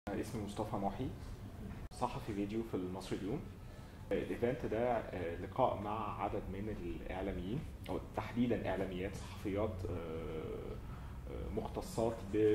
اسمي مصطفى محي صحفي فيديو في المصري اليوم الايفنت ده آه، لقاء مع عدد من الاعلاميين او تحديدا اعلاميات صحفيات آه، آه، مختصات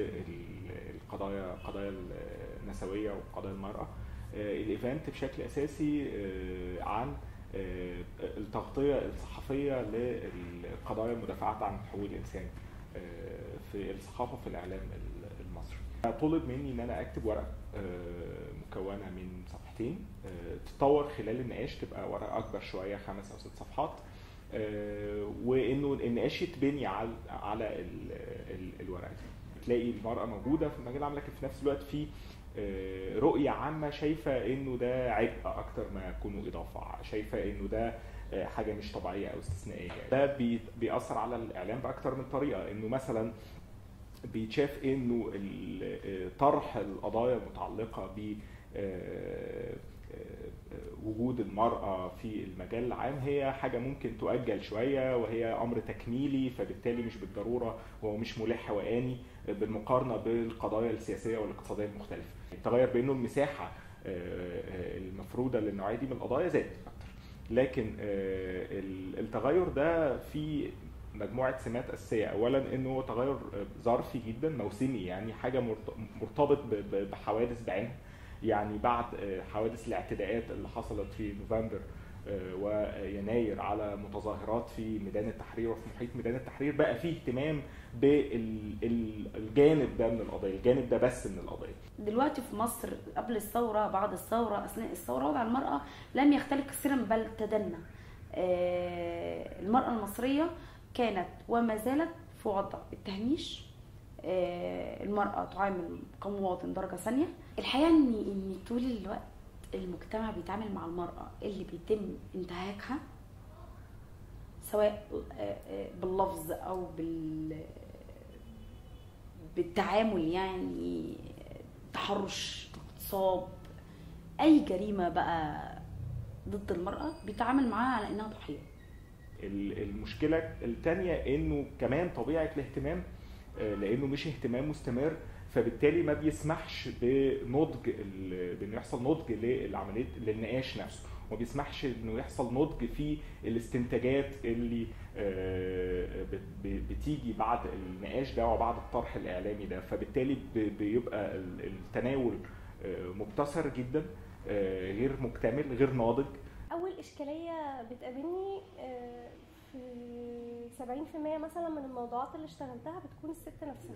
بالقضايا قضايا النسويه وقضايا المراه آه، الايفنت بشكل اساسي آه، عن آه، التغطيه الصحفيه للقضايا المدافعه عن حقوق الانسان آه، في الصحافه في الاعلام المصري طلب مني ان انا اكتب ورقه آه، مكونه من صفحتين آه، تتطور خلال النقاش تبقى ورقه اكبر شويه خمس او ست صفحات آه، وانه النقاش يتبني على على ال- ال- الورقه دي تلاقي المراه موجوده في المجال العام لكن في نفس الوقت في آه، رؤيه عامه شايفه انه ده عبء اكتر ما يكون اضافه شايفه انه ده آه، حاجه مش طبيعيه او استثنائيه ده بي- بيأثر على الاعلام باكتر من طريقه انه مثلا بيتشاف انه ال- آه، طرح القضايا المتعلقه ب آه، آه، وجود المرأة في المجال العام هي حاجة ممكن تؤجل شوية وهي أمر تكميلي فبالتالي مش بالضرورة هو مش ملح وآني بالمقارنة بالقضايا السياسية والاقتصادية المختلفة التغير بأنه المساحة آه، آه، المفروضة للنوعية دي من القضايا زادت أكتر لكن آه، ال- التغير ده في مجموعه سمات اساسيه اولا انه تغير ظرفي جدا موسمي يعني حاجه مرت- مرتبط ب- ب- بحوادث بعينها يعني بعد آه، حوادث الاعتداءات اللي حصلت في نوفمبر آه، ويناير على متظاهرات في ميدان التحرير وفي محيط ميدان التحرير بقى فيه اهتمام بالجانب ده من القضيه الجانب ده بس من القضيه دلوقتي في مصر قبل الثورة بعد الثورة أثناء الثورة وضع المرأة لم يختلف كثيرا بل تدنى آه، المرأة المصرية كانت وما زالت في وضع التهميش آه، المرأة تعامل كمواطن درجة ثانية الحقيقة إن إن طول الوقت المجتمع بيتعامل مع المرأة اللي بيتم انتهاكها سواء آه، آه، باللفظ أو بال بالتعامل يعني تحرش اغتصاب اي جريمه بقى ضد المراه بيتعامل معاها على انها ضحيه ال- المشكله الثانيه انه كمان طبيعه الاهتمام آه، لانه مش اهتمام مستمر فبالتالي ما بيسمحش بنضج ال- بانه يحصل نضج للعمليه للنقاش نفسه وما بيسمحش انه يحصل نضج في الاستنتاجات اللي آه، بت- ب- بتيجي بعد النقاش ده وبعد الطرح الاعلامي ده فبالتالي ب- بيبقى ال- التناول آه، مبتسر جدا آه، غير مكتمل غير ناضج اول اشكاليه بتقابلني آه، في 70% مثلا من الموضوعات اللي اشتغلتها بتكون الست نفسها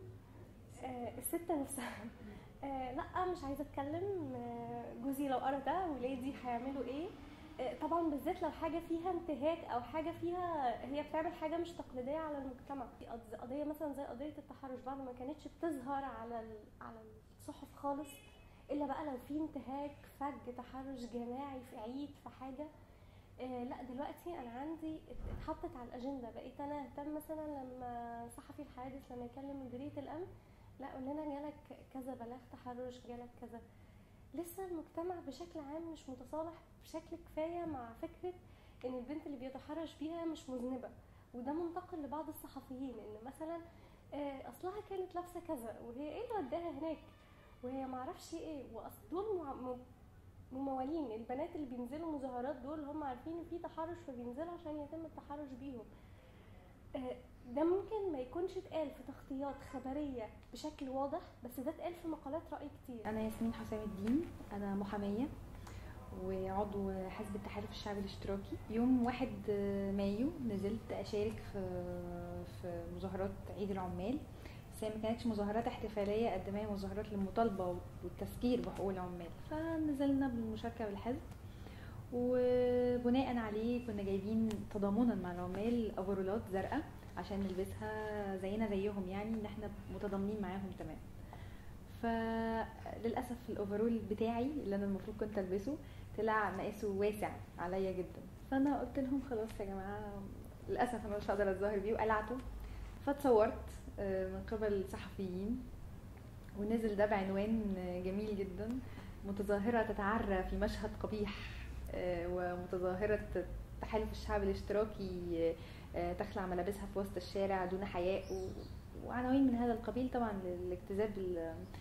آه، الست نفسها آه، لا مش عايزه اتكلم آه، جوزي لو قرا ده ولادي هيعملوا ايه آه، طبعا بالذات لو حاجه فيها انتهاك او حاجه فيها هي بتعمل حاجه مش تقليديه على المجتمع في قض- قضيه مثلا زي قضيه التحرش بعد ما كانتش بتظهر على ال- على الصحف خالص الا بقى لو في انتهاك فج تحرش جماعي في عيد في حاجه آه لا دلوقتي انا عندي ات- اتحطت على الاجنده بقيت انا اهتم مثلا لما صحفي الحادث لما يكلم مديريه الامن لا قول لنا جالك كذا بلاغ تحرش جالك كذا لسه المجتمع بشكل عام مش متصالح بشكل كفايه مع فكره ان البنت اللي بيتحرش بيها مش مذنبه وده منتقل لبعض الصحفيين ان مثلا آه، اصلها كانت لابسه كذا وهي ايه اللي وداها هناك وهي معرفش ايه واصل دول مع- م- ممولين البنات اللي بينزلوا مظاهرات دول هم عارفين ان في تحرش فبينزلوا عشان يتم التحرش بيهم آه، ده ممكن ما يكونش اتقال في تغطيات خبريه بشكل واضح بس ده اتقال في مقالات راي كتير أنا ياسمين حسام الدين أنا محامية وعضو حزب التحالف الشعبي الاشتراكي يوم واحد مايو نزلت أشارك في في مظاهرات عيد العمال بس هي ما كانتش مظاهرات احتفالية قد ما هي مظاهرات للمطالبة والتذكير بحقوق العمال فنزلنا بالمشاركة بالحزب وبناء عليه كنا جايبين تضامنا مع العمال افرولات زرقاء عشان نلبسها زينا زيهم يعني ان احنا متضامنين معاهم تمام فللاسف الاوفرول بتاعي اللي انا المفروض كنت البسه طلع مقاسه واسع عليا جدا فانا قلت لهم خلاص يا جماعه للاسف انا مش هقدر اتظاهر بيه وقلعته فاتصورت آه، من قبل صحفيين ونزل ده بعنوان آه، جميل جدا متظاهرة تتعرى في مشهد قبيح آه، ومتظاهرة تحالف الشعب الاشتراكي آه، آه، تخلع ملابسها في وسط الشارع دون حياء و- وعناوين من هذا القبيل طبعا لاجتذاب ال-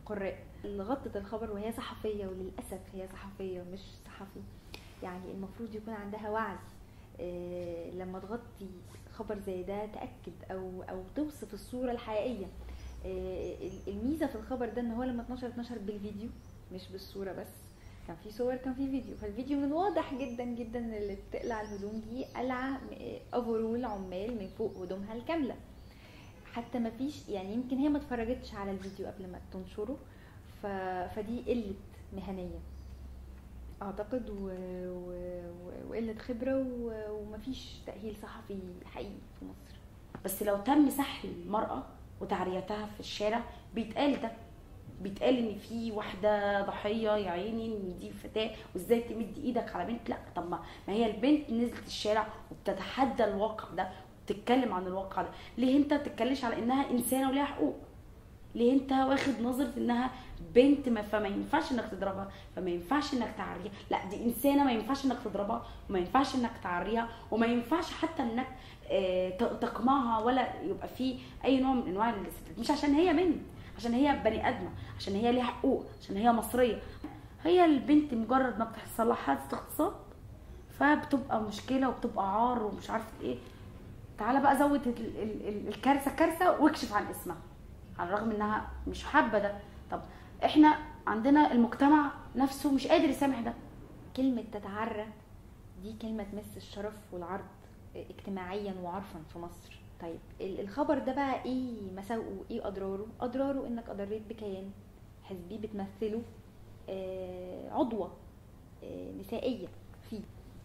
قراء اللي غطت الخبر وهي صحفيه وللاسف هي صحفيه مش صحفي يعني المفروض يكون عندها وعي آه، لما تغطي خبر زي ده تاكد او او توصف الصوره الحقيقيه آه، الميزه في الخبر ده ان هو لما اتنشر اتنشر بالفيديو مش بالصوره بس كان في صور كان في فيديو فالفيديو من الواضح جدا جدا إن اللي بتقلع الهدوم دي قلعه اوفرول عمال من فوق هدومها الكامله حتى ما فيش يعني يمكن هي ما اتفرجتش على الفيديو قبل ما تنشره ف... فدي قله مهنيه اعتقد و... و... و- وقله خبره و... ومفيش تاهيل صحفي حقيقي في مصر بس لو تم سحل المرأة وتعريتها في الشارع بيتقال ده بيتقال ان في واحده ضحيه يا عيني ان دي فتاه وازاي تمد ايدك على بنت لا طب ما ما هي البنت نزلت الشارع وبتتحدى الواقع ده وبتتكلم عن الواقع ده ليه انت ما بتتكلمش على انها انسانه وليها حقوق ليه انت واخد نظره انها بنت ما فما ينفعش انك تضربها فما ينفعش انك تعريها لا دي انسانه ما ينفعش انك تضربها وما ينفعش انك تعريها وما ينفعش حتى انك آه، ت- تقمعها ولا يبقى في اي نوع من انواع الاستفزاز مش عشان هي بنت عشان هي بني ادمه عشان هي ليها حقوق عشان هي مصريه هي البنت مجرد ما بتحصل لها حادثه اغتصاب فبتبقى مشكله وبتبقى عار ومش عارفه ايه تعالى بقى زود ال- ال- ال- الكارثه كارثه واكشف عن اسمها على الرغم انها مش حابه ده طب احنا عندنا المجتمع نفسه مش قادر يسامح ده كلمة تتعرى دي كلمة تمس الشرف والعرض اجتماعيا وعرفا في مصر طيب ال- الخبر ده بقى ايه مساوئه ايه اضراره اضراره انك اضريت بكيان حزبي بتمثله آه، عضوة آه، نسائية فيه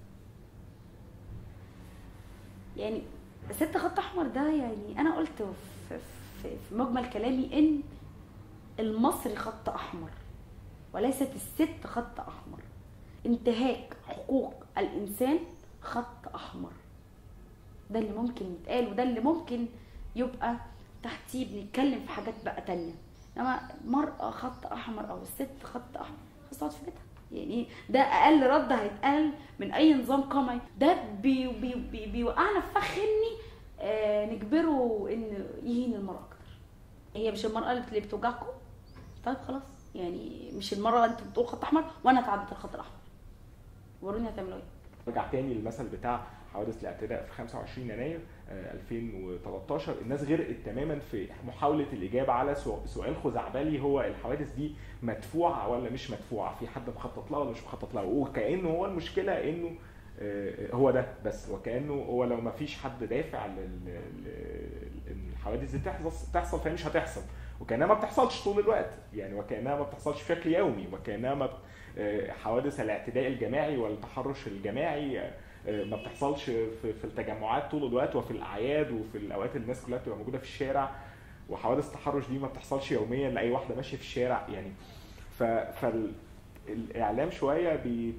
يعني ست خط احمر ده يعني انا قلت في, في, في مجمل كلامي ان المصري خط احمر وليست الست خط احمر انتهاك حقوق الانسان خط احمر ده اللي ممكن يتقال وده اللي ممكن يبقى تحتيه بنتكلم في حاجات بقى تانية انما مرأة خط احمر او الست خط احمر خلاص تقعد في بيتها يعني ده اقل رد هيتقال من اي نظام قمعي ده بي بي بي بيوقعنا في فخ اني آه نجبره ان يهين المرأة اكتر هي مش المرأة اللي بتوجعكم طيب خلاص يعني مش المرأة انت بتقول خط احمر وانا تعديت الخط الاحمر وروني هتعملوا ايه رجع تاني للمثل بتاع حوادث الاعتداء في 25 يناير آه، 2013 الناس غرقت تماما في محاوله الاجابه على سو- سؤال خزعبلي هو الحوادث دي مدفوعه ولا مش مدفوعه في حد مخطط لها ولا مش مخطط لها وكانه هو المشكله انه آه، هو ده بس وكانه هو لو ما فيش حد دافع لل- لل- إن الحوادث دي تحصل تحصل فهي مش هتحصل وكانها ما بتحصلش طول الوقت يعني وكانها ما بتحصلش بشكل يومي وكانها ما بت- آه، حوادث الاعتداء الجماعي والتحرش الجماعي آه، ما بتحصلش في, في التجمعات طول الوقت وفي الاعياد وفي الاوقات اللي الناس كلها بتبقى موجوده في الشارع وحوادث التحرش دي ما بتحصلش يوميا لاي واحده ماشيه في الشارع يعني ف فالاعلام شويه بي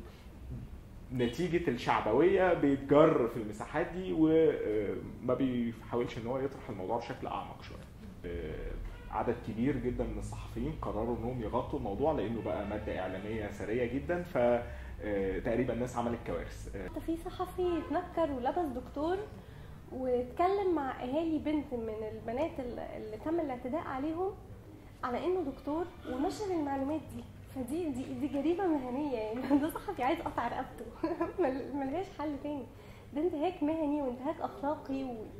نتيجة الشعبوية بيتجر في المساحات دي وما بيحاولش ان هو يطرح الموضوع بشكل اعمق شوية. آه، عدد كبير جدا من الصحفيين قرروا انهم يغطوا الموضوع لانه بقى مادة اعلامية ثرية جدا ف آه، تقريبا الناس عملت كوارث آه، حتى في صحفي اتنكر ولبس دكتور واتكلم مع اهالي بنت من البنات اللي اللي تم الاعتداء عليهم على انه دكتور ونشر المعلومات دي فدي دي, دي جريمه مهنيه يعني ده صحفي عايز قطع رقبته مل- ملهاش حل تاني ده انتهاك مهني وانتهاك اخلاقي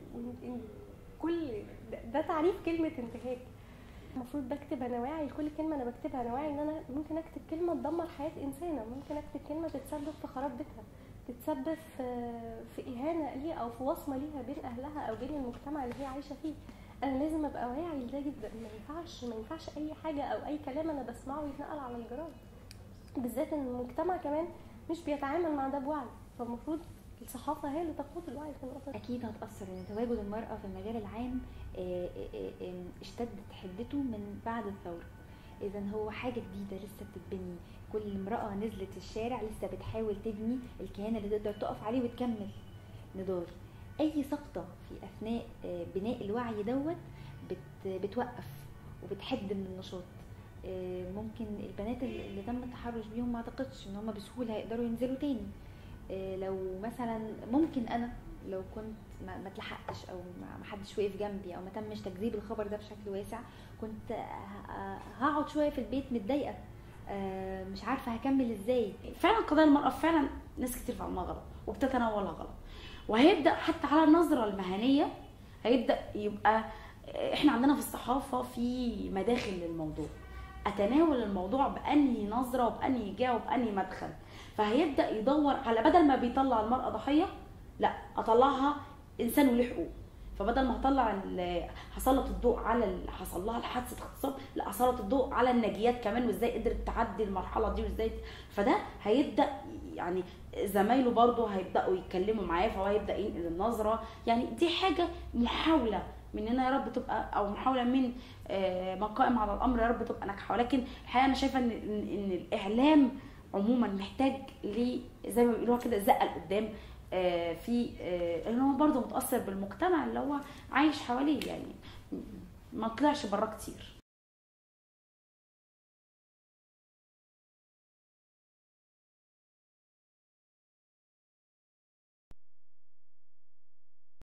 وكل ده, ده تعريف كلمه انتهاك المفروض بكتب انا واعي لكل كلمه انا بكتبها انا واعي ان انا ممكن اكتب كلمه تدمر حياه انسانه ممكن اكتب كلمه تتسبب في خراب بيتها تتسبب في في اهانه ليها او في وصمه ليها بين اهلها او بين المجتمع اللي هي عايشه فيه انا لازم ابقى واعي لده جدا ما ينفعش ما ينفعش اي حاجه او اي كلام انا بسمعه يتنقل على الجرائد بالذات ان المجتمع كمان مش بيتعامل مع ده بوعي فالمفروض الصحافه هي اللي تقود الوعي في النقطه دي اكيد هتاثر ان تواجد المراه في المجال العام آه، آه، آه، اشتدت حدته من بعد الثوره اذا هو حاجه جديده لسه بتتبني كل امراه نزلت الشارع لسه بتحاول تبني الكيان اللي تقدر تقف عليه وتكمل نضال اي سقطه في اثناء آه، بناء الوعي دوت بت- بتوقف وبتحد من النشاط آه، ممكن البنات اللي اللي تم التحرش بيهم ما اعتقدش ان هم بسهوله هيقدروا ينزلوا تاني آه، لو مثلا ممكن انا لو كنت ما, ما اتلحقتش او ما ما حدش وقف جنبي او ما تمش تجذيب الخبر ده بشكل واسع كنت ه- هقعد شويه في البيت متضايقه آه، مش عارفه هكمل ازاي فعلا قضايا المرأة فعلا ناس كتير فاهمها غلط وبتتناولها غلط وهيبدأ حتى على النظرة المهنية هيبدأ يبقى احنا عندنا في الصحافة في مداخل للموضوع اتناول الموضوع بانهي نظرة وبانهي جهة وبانهي مدخل فهيبدأ يدور على بدل ما بيطلع المرأة ضحية لا اطلعها انسان وله حقوق فبدل ما هطلع ال- هسلط الضوء على اللي حصل لها الحادثه اغتصاب لا هسلط الضوء على الناجيات كمان وازاي قدرت تعدي المرحله دي وازاي فده هيبدا يعني زمايله برضه هيبداوا يتكلموا معاه فهو هيبدا ينقل النظره يعني دي حاجه محاوله مننا يا رب تبقى او محاوله من آه، من قائم على الامر يا رب تبقى ناجحه ولكن الحقيقه انا شايفه ان ان إن الاعلام عموما محتاج ل زي ما بيقولوها كده زقه لقدام آه، في آه، ان هو برضه متاثر بالمجتمع اللي هو عايش حواليه يعني ما طلعش براه كتير